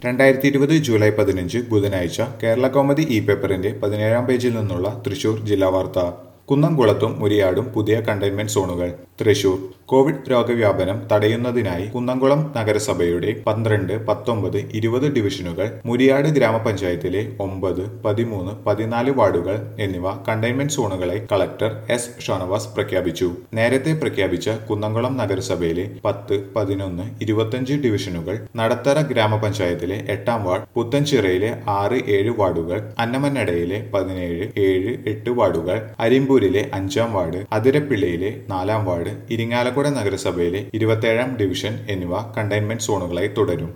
രണ്ടായിരത്തി ഇരുപത് ജൂലൈ പതിനഞ്ച് ബുധനാഴ്ച കേരള കൗമുദി ഇ പേപ്പറിന്റെ പതിനേഴാം പേജിൽ നിന്നുള്ള തൃശൂർ ജില്ലാ വാർത്ത കുന്നംകുളത്തും മുരിയാടും പുതിയ കണ്ടെയ്ൻമെന്റ് സോണുകൾ തൃശൂർ കോവിഡ് രോഗവ്യാപനം തടയുന്നതിനായി കുന്നംകുളം നഗരസഭയുടെ പന്ത്രണ്ട് പത്തൊമ്പത് ഇരുപത് ഡിവിഷനുകൾ മുരിയാട് ഗ്രാമപഞ്ചായത്തിലെ ഒമ്പത് പതിമൂന്ന് പതിനാല് വാർഡുകൾ എന്നിവ കണ്ടെയ്ൻമെന്റ് സോണുകളായി കളക്ടർ എസ് ഷാനവാസ് പ്രഖ്യാപിച്ചു നേരത്തെ പ്രഖ്യാപിച്ച കുന്നംകുളം നഗരസഭയിലെ പത്ത് പതിനൊന്ന് ഇരുപത്തഞ്ച് ഡിവിഷനുകൾ നടത്തറ ഗ്രാമപഞ്ചായത്തിലെ എട്ടാം വാർഡ് പുത്തൻചിറയിലെ ആറ് ഏഴ് വാർഡുകൾ അന്നമന്നടയിലെ പതിനേഴ് ഏഴ് എട്ട് വാർഡുകൾ അരിമ്പൂരിലെ അഞ്ചാം വാർഡ് അതിരപ്പിള്ളിയിലെ നാലാം വാർഡ് ഇരിങ്ങാലക്കുട നഗരസഭയിലെ ഇരുപത്തേഴാം ഡിവിഷൻ എന്നിവ കണ്ടെയ്ൻമെന്റ് സോണുകളായി തുടരും